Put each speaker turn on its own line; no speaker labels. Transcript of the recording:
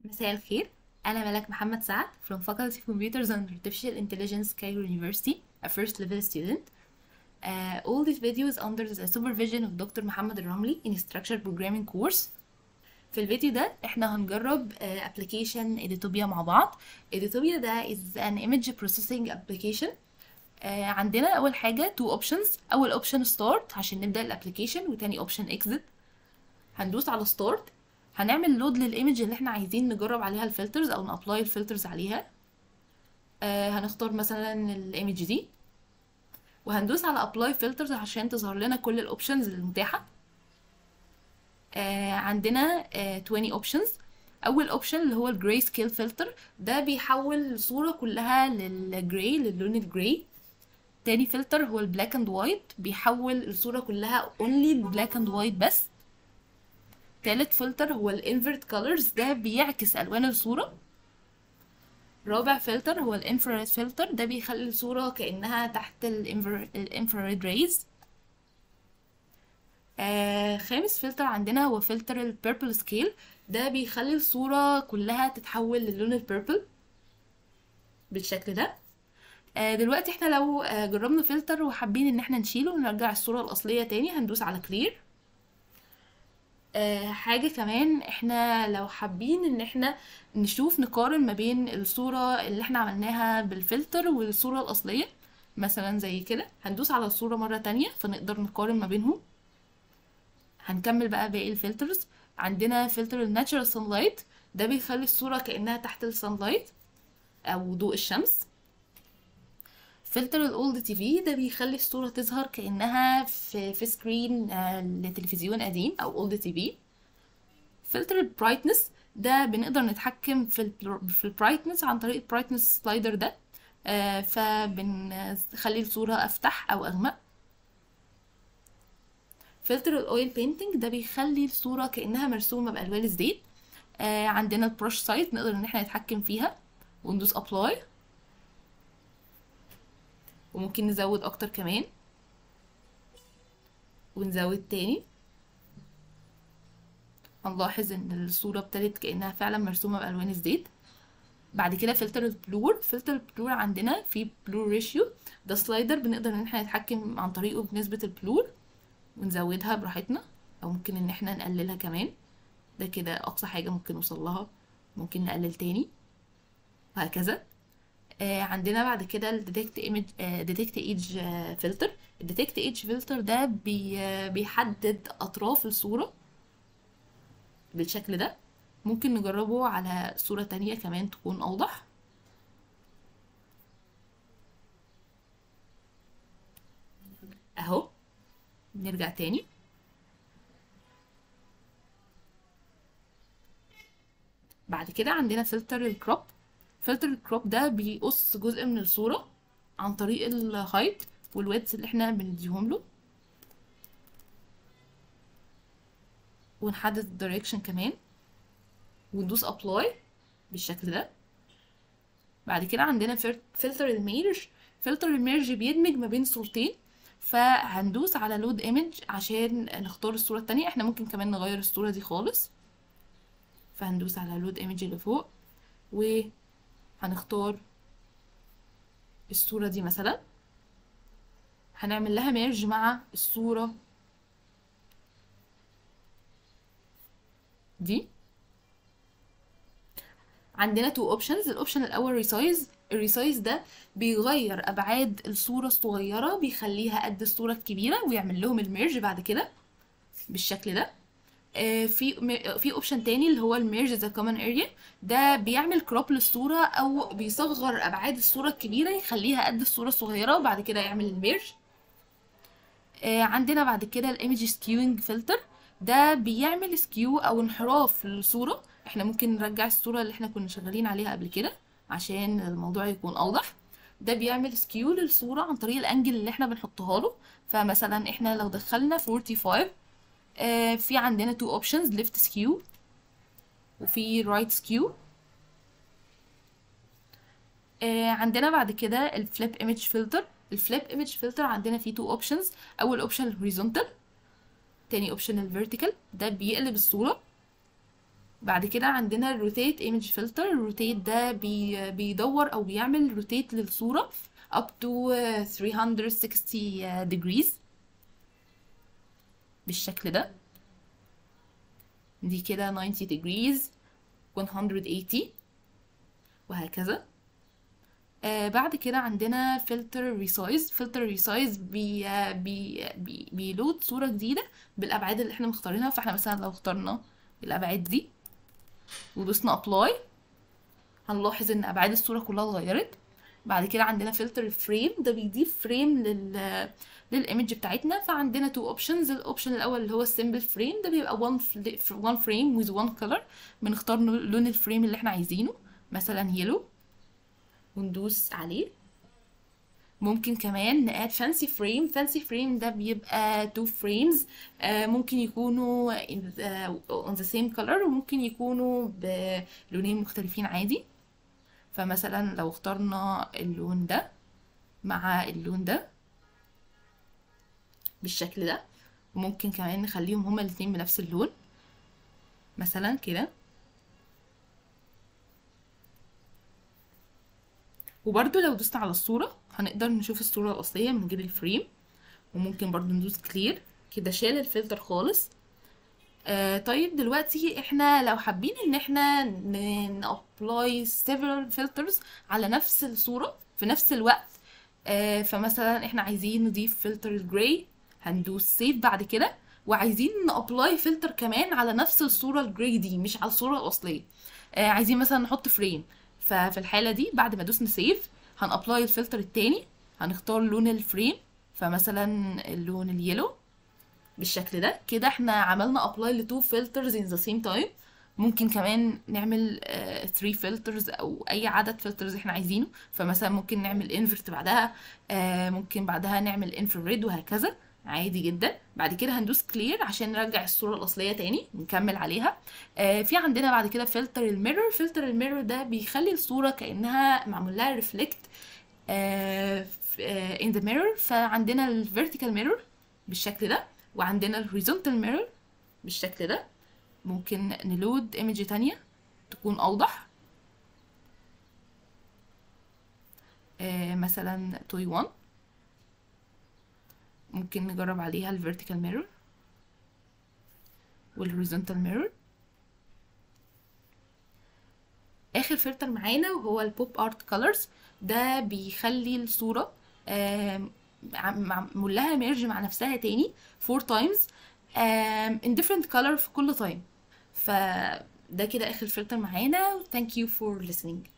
مساء الخير أنا ملك محمد سعد from Faculty of Computers and Artificial Intelligence Cairo University a first level student uh, all these videos under the supervision of Dr. محمد الرملي in structured programming course في الفيديو ده احنا هنجرب uh, application Editopia مع بعض Editopia ده is an image processing application uh, عندنا أول حاجة two options أول option start عشان نبدأ الابليكيشن وتاني option exit هندوس على ستارت هنعمل لود للايمج اللي احنا عايزين نجرب عليها الفلترز او نابلاي الفلترز عليها آه هنختار مثلا الايمج دي وهندوس على ابلاي فلترز عشان تظهر لنا كل الاوبشنز المتاحه آه عندنا آه 20 اوبشنز اول اوبشن اللي هو الجراي سكيل فلتر ده بيحول الصوره كلها للجراي للون الجراي تاني فلتر هو البلاك اند وايت بيحول الصوره كلها اونلي لبلاك اند وايت بس تالت فلتر هو الانفرت كولرز ده بيعكس الوان الصوره رابع فلتر هو الانفراريد فلتر ده بيخلي الصوره كانها تحت الانفراريد ريز آه خامس فلتر عندنا هو فلتر البيربل سكيل ده بيخلي الصوره كلها تتحول للون البيربل بالشكل ده آه دلوقتي احنا لو آه جربنا فلتر وحابين ان احنا نشيله ونرجع الصوره الاصليه تاني هندوس على كلير آه حاجة كمان احنا لو حابين ان احنا نشوف نقارن ما بين الصورة اللي احنا عملناها بالفلتر والصورة الأصلية مثلا زي كده هندوس على الصورة مرة تانية فنقدر نقارن ما بينهم هنكمل بقى باقي الفلترز عندنا فلتر الناتشرال سانلايت ده بيخلي الصورة كأنها تحت السانلايت أو ضوء الشمس فلتر الاولد تي في ده بيخلي الصوره تظهر كانها في في سكرين آه لتلفزيون قديم او اولد تي في فلتر البرايتنس ده بنقدر نتحكم في ال في البرايتنس عن طريق البرايتنس سلايدر ده آه فبنخلي الصوره افتح او اغمق فلتر الاويل بينتنج ده بيخلي الصوره كانها مرسومه بالوان الزيت آه عندنا البروش سايت نقدر ان احنا نتحكم فيها وندوس ابلاي وممكن نزود اكتر كمان ونزود تاني هنلاحظ ان الصورة ابتدت كأنها فعلا مرسومة بألوان الزيت بعد كده فلتر البلور فلتر البلور عندنا في بلور ريشيو ده سلايدر بنقدر ان احنا نتحكم عن طريقه بنسبة البلور ونزودها براحتنا او ممكن ان احنا نقللها كمان ده كده اقصى حاجة ممكن نوصل لها ممكن نقلل تاني وهكذا آه عندنا بعد كده الديتكت ايمج ديتكت ايدج فلتر الديتكت ايدج فلتر ده بي آه بيحدد اطراف الصوره بالشكل ده ممكن نجربه على صوره تانية كمان تكون اوضح اهو نرجع تاني بعد كده عندنا فلتر الكروب فلتر الكروب ده بيقص جزء من الصورة عن طريق الهايت والويدث اللي احنا بنديهم له ونحدد الدايركشن كمان وندوس ابلاي بالشكل ده بعد كده عندنا فلتر الميرج فلتر الميرج بيدمج ما بين صورتين فهندوس على لود ايمج عشان نختار الصورة التانية احنا ممكن كمان نغير الصورة دي خالص فهندوس على لود ايمج اللي فوق و هنختار الصورة دي مثلا هنعمل لها ميرج مع الصورة دي عندنا تو اوبشنز الاوبشن الاول ريسايز الريسايز ده بيغير ابعاد الصورة الصغيرة بيخليها قد الصورة الكبيرة ويعمل لهم الميرج بعد كده بالشكل ده في في اوبشن تاني اللي هو الميرج ذا كومن اريا ده بيعمل كروب للصوره او بيصغر ابعاد الصوره الكبيره يخليها قد الصوره الصغيره وبعد كده يعمل الميرج عندنا بعد كده الايمج سكيوينج فلتر ده بيعمل سكيو او انحراف للصوره احنا ممكن نرجع الصوره اللي احنا كنا شغالين عليها قبل كده عشان الموضوع يكون اوضح ده بيعمل سكيو للصوره عن طريق الانجل اللي احنا بنحطها له فمثلا احنا لو دخلنا 45 آه في عندنا تو اوبشنز ليفت سكيو وفي رايت سكيو آه عندنا بعد كده الفليب ايمج فلتر الفليب ايمج فلتر عندنا فيه تو اوبشنز اول اوبشن الهوريزونتال تاني اوبشن الفيرتيكال ده بيقلب الصوره بعد كده عندنا الروتيت ايمج فلتر الروتيت ده بي بيدور او بيعمل روتيت للصورة up to 360 degrees بالشكل ده دي كده 90 degrees 180 وهكذا آه بعد كده عندنا فلتر ريسايز فلتر ريسايز بي بي بي بيلود صورة جديدة بالأبعاد اللي احنا مختارينها فاحنا مثلا لو اخترنا الأبعاد دي ودوسنا ابلاي هنلاحظ ان أبعاد الصورة كلها اتغيرت بعد كده عندنا فلتر فريم ده بيضيف فريم لل للايمج بتاعتنا فعندنا تو اوبشنز الاوبشن الاول اللي هو السمبل فريم ده بيبقى وان وان فريم ويز وان كلر بنختار لون الفريم اللي احنا عايزينه مثلا يلو وندوس عليه ممكن كمان نقاد فانسي فريم فانسي فريم ده بيبقى تو فريمز ممكن يكونوا on the same color وممكن يكونوا بلونين مختلفين عادي فمثلا لو اخترنا اللون ده مع اللون ده بالشكل ده وممكن كمان نخليهم هما الاتنين بنفس اللون مثلا كده وبرده لو دوسنا على الصورة هنقدر نشوف الصورة الأصلية من غير الفريم وممكن برضو ندوس كلير كده شال الفلتر خالص آه طيب دلوقتي احنا لو حابين ان احنا نابلاي several filters على نفس الصورة في نفس الوقت آه فمثلا احنا عايزين نضيف فلتر الجراي هندوس سيف بعد كده وعايزين نابلاي فلتر كمان على نفس الصورة الجراي دي مش على الصورة الأصلية آه عايزين مثلا نحط فريم ففي الحالة دي بعد ما دوسنا سيف هنابلاي الفلتر التاني هنختار لون الفريم فمثلا اللون اليلو بالشكل ده كده احنا عملنا ابلاي لتو فلترز ان ذا سيم تايم ممكن كمان نعمل 3 uh, فلترز او اي عدد فلترز احنا عايزينه فمثلا ممكن نعمل انفرت بعدها uh, ممكن بعدها نعمل انفراريد وهكذا عادي جدا بعد كده هندوس كلير عشان نرجع الصوره الاصليه تاني نكمل عليها آه في عندنا بعد كده فلتر الميرور فلتر الميرور ده بيخلي الصوره كانها معمول لها ريفلكت ان ذا ميرور فعندنا الفيرتيكال ميرور بالشكل ده وعندنا الهوريزونتال ميرور بالشكل ده ممكن نلود ايمج تانية تكون اوضح آه مثلا توي 1 ممكن نجرب عليها الفيرتيكال ميرور والهوريزونتال ميرور اخر فلتر معانا وهو البوب ارت كولرز ده بيخلي الصوره معمول لها ميرج مع نفسها تاني فور تايمز in different color في كل تايم فده كده اخر فلتر معانا thank you for listening